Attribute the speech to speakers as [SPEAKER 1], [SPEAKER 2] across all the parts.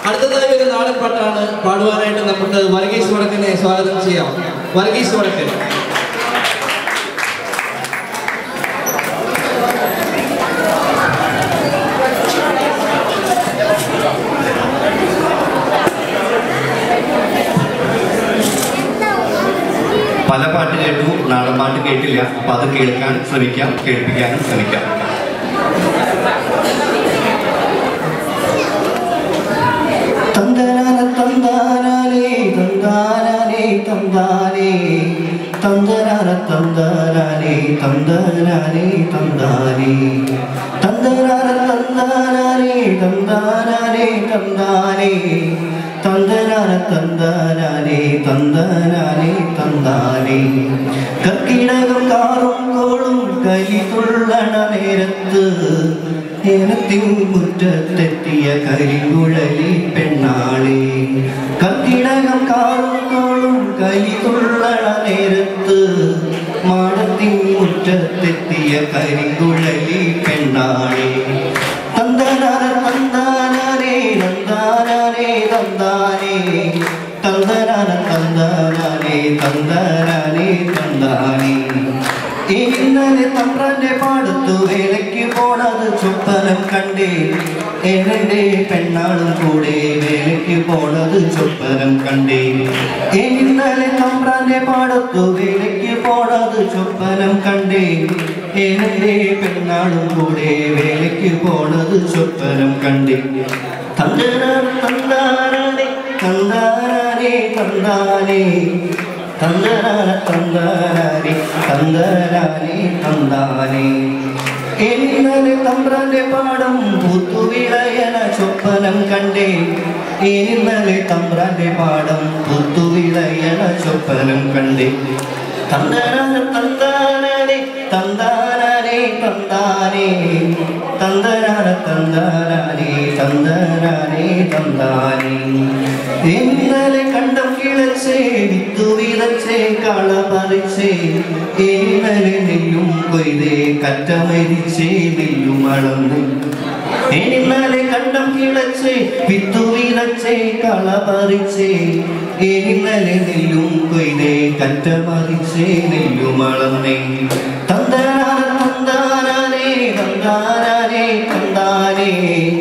[SPEAKER 1] അടുത്തതായി ഒരു നാടൻ പാട്ടാണ് പാടുവാനായിട്ട് നമുക്ക് വർഗീസ് വടക്കനെ സ്വാഗതം ചെയ്യാം വർഗീസ് വടക്കൻ
[SPEAKER 2] പല പാട്ട് കേട്ടു നാടൻ പാട്ട് കേട്ടില്ല അപ്പൊ അത് കേൾക്കാൻ ശ്രമിക്കാം കേൾപ്പിക്കാനും ശ്രമിക്കാം
[SPEAKER 3] തന്തനാന തന്താനാനേ തന്താനാനേ തന്താനേ തന്തനാന തന്താനാനേ തന്താനാനേ തന്താനേ തന്തനാന തന്താനാനേ തന്താനാനേ തന്താനേ തന്തനാന തന്താനാനേ തന്താനാനേ തന്താനേ കർക്കിടകം കാറും കോളും കലി തുള്ളണ നേരത്ത് ഏനത്തിൻ മുറ്റത്തെത്തിയ കരിങ്കുഴലി പെണ്ണാളെ കർക്കിടകം കാറും കോളും കലി തുള്ളണ നേരത്ത് മാടത്തിൻ മുറ്റത്തെത്തിയ കരിങ്കുഴലി പെണ്ണാളെ തന്തനാന തന്താനാനേ തന്താനാനേ തന്താനേ തന്തനാന തന്താനാനേ തന്താനാനേ തന്താനേ ഇന്നലെ തമ്പ്രന്റെ പാടത്തു വേലയ്ക്ക് പോണത് ചൊപ്പനം കണ്ടേ എന്നെ പെണ്ണാളും കൂടെ വേലയ്ക്ക് പോണത് ചൊപ്പനം കണ്ടേ ഇന്നലെ തമ്പ്രാന്റെ പാടത്തു വേലയ്ക്ക് പോണത് ചൊപ്പനം കണ്ടേ എന്നെ പെണ്ണാളും കൂടെ വേലയ്ക്ക് പോണത് ചൊപ്പനം കണ്ടേ തന്തനാന തന്താനാനേ തന്താനാനേ തന്താനേ തന്തനാന തന്താനാനേ തന്താനാനേ തന്താനേ ഇന്നലെ തമ്പ്രാന്റെ പാടം പുത്തുവിളയന ചൊപ്പനം കണ്ടേ ഇന്നലെ തമ്പ്രാന്റെ പാടം പുത്തുവിളയന ചൊപ്പനം കണ്ടേ തന്തനാന തന്താനാനേ തന്താനാനേ തന്താനേ തന്തനാന തന്താനാനേ തന്താനാനേ തന്താനേ ഇന്നലെ കണ്ടം കിളച്ചേ വിത്തു വിതച്ചേ കള പറിച്ചേ ഇന്നലെ നെല്ലും കൊയ്തേ കറ്റ മരിച്ചേ നെല്ലും അളന്നു ഇന്നലെ കണ്ടം കിളച്ചേ വിത്തു വിതച്ചേ കള പറിച്ചേ ഇന്നലെ നെല്ലും കൊയ്തേ കറ്റ മറിച്ചേ നെല്ലും അളന്നേ തന്താനാന തന്താനാനേ തന്താനാനേ തന്താനേ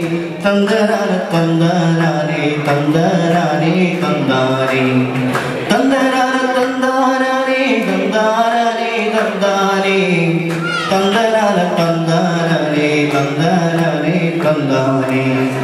[SPEAKER 3] തന്തനാന തന്താനാനേ തന്താനാനേ തന്താനേ തന്തനാന തന്താനാനേ തന്താനാനേ തന്താനേ തന്തനാന തന്താനാനേ തന്താനാനേ തന്താനേ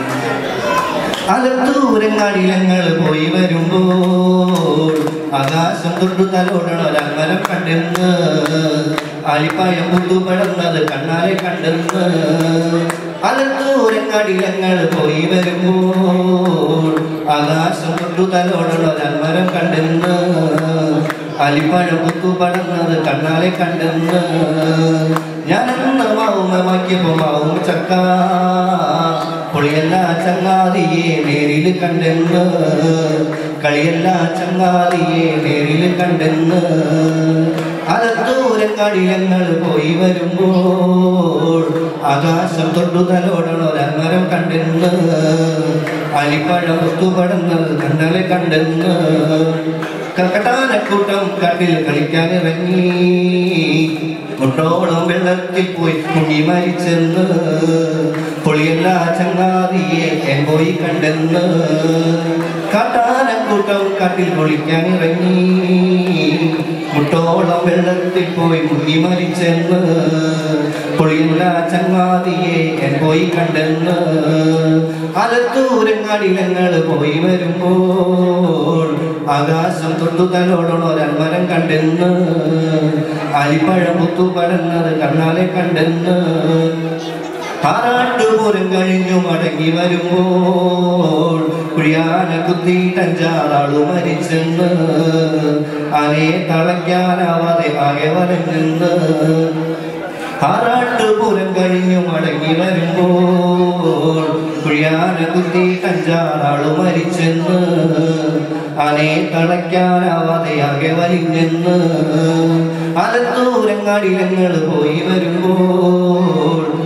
[SPEAKER 3] അകത്തൂരങ്ങാടിലങ്ങൾ പോയി വരുമ്പോൾ ആകാശം തൊട്ടു തലോടണൊരങ്ങനം കണ്ടെന്ന് ആലിപ്പായം പുത്തു പടർന്നത് കണ്ണാലെ കണ്ടെന്ന് അകത്തൂരങ്ങാടിലങ്ങൾ പോയി വരുമ്പോൾ ആകാശം തൊട്ടു തലോടണൊരങ്ങനം കണ്ടെന്ന് അലിപ്പഴം പുത്തു പടർന്നത് കണ്ണാലെ കണ്ടെന്ന് ഞാനെന്ന് മാവുമാക്കിയപ്പോ മാവും ചക്ക പൊളിയല്ല ചങ്ങാതിയെ നേരിൽ കണ്ടെന്ന് കളിയല്ല ചങ്ങാതിയെ നേരിൽ കണ്ടെന്ന് അലത്തൂരക്കടിയങ്ങൾ പോയി വരുമ്പോൾ ആകാശം തൊട്ടു തലോടണൊരങ്ങരം കണ്ടെന്ന് അലിപ്പഴം പുത്തുപടന്നത് കണ്ണലെ കണ്ടെന്ന് കക്കട്ടാനക്കൂട്ടം കാട്ടിൽ കളിക്കാൻ ഇറങ്ങി മുട്ടോളം വെള്ളത്തിൽ പോയി മുങ്ങി മരിച്ചെന്ന് പൊളിയല്ല ചങ്ങാതിയെ എൻ പോയി കണ്ടെന്ന് കാട്ടാനക്കൂട്ടം കാട്ടിൽ കുളിക്കാൻ ഇറങ്ങി മുട്ടോളം വെള്ളത്തിൽ പോയി മുങ്ങി മരിച്ചെന്ന് പൊളിയല്ല ചങ്ങാതിയെ എൻ പോയി കണ്ടെന്ന് അലത്തൂരങ്ങാടിലങ്ങൾ പോയി വരുമ്പോൾ ആകാശം തൊട്ടു തലോടണൊരന്മരം കണ്ടെന്ന് അലിപ്പഴം പുത്തു പടർന്നത് കണ്ണാലെ കണ്ടെന്ന് പാറാട്ടുപൂരം കഴിഞ്ഞു മടങ്ങി വരുമ്പോൾ കുഴിയാന കുത്തിയിട്ടഞ്ചാളാളു മരിച്ചെന്ന് ആനയെ തളയ്ക്കാനാവാതെ ആകെ വരഞ്ഞെന്ന് ആറാട്ടുപൂരം കഴിഞ്ഞു മടങ്ങി വരുമ്പോൾ കുഴിയാന കുത്തി കഞ്ചാളാളു മരിച്ചെന്ന് അനെ തളയ്ക്കാനാവാതെ ആകെ വലിഞ്ഞെന്ന് അലത്തൂരങ്ങാടിലങ്ങൾ പോയി വരുമ്പോൾ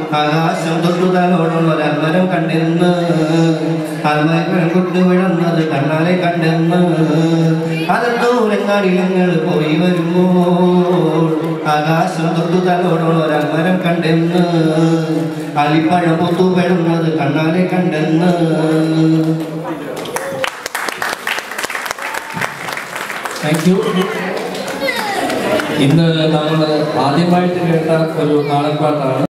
[SPEAKER 3] ആകാശം തൊട്ടു തലോടും ഒരൽമരം കണ്ടെന്ന് അൽമരം കൊണ്ടു വിടന്നത് കണ്ണാലെ കണ്ടെന്ന് അതിൽ ദൂരങ്ങാടി ഞങ്ങൾ പോയി വരുമ്പോൾ ആകാശം തൊട്ടു തലോടും ഒരൽമരം കണ്ടെന്ന് അലിപ്പഴം പൊത്തു പെടുന്നത് കണ്ണാലെ കണ്ടെന്ന്
[SPEAKER 4] താങ്ക് യു ഇന്ന് നമ്മൾ ആദ്യമായിട്ട് കേട്ട ഒരു നാടൻപാട്ടാണ്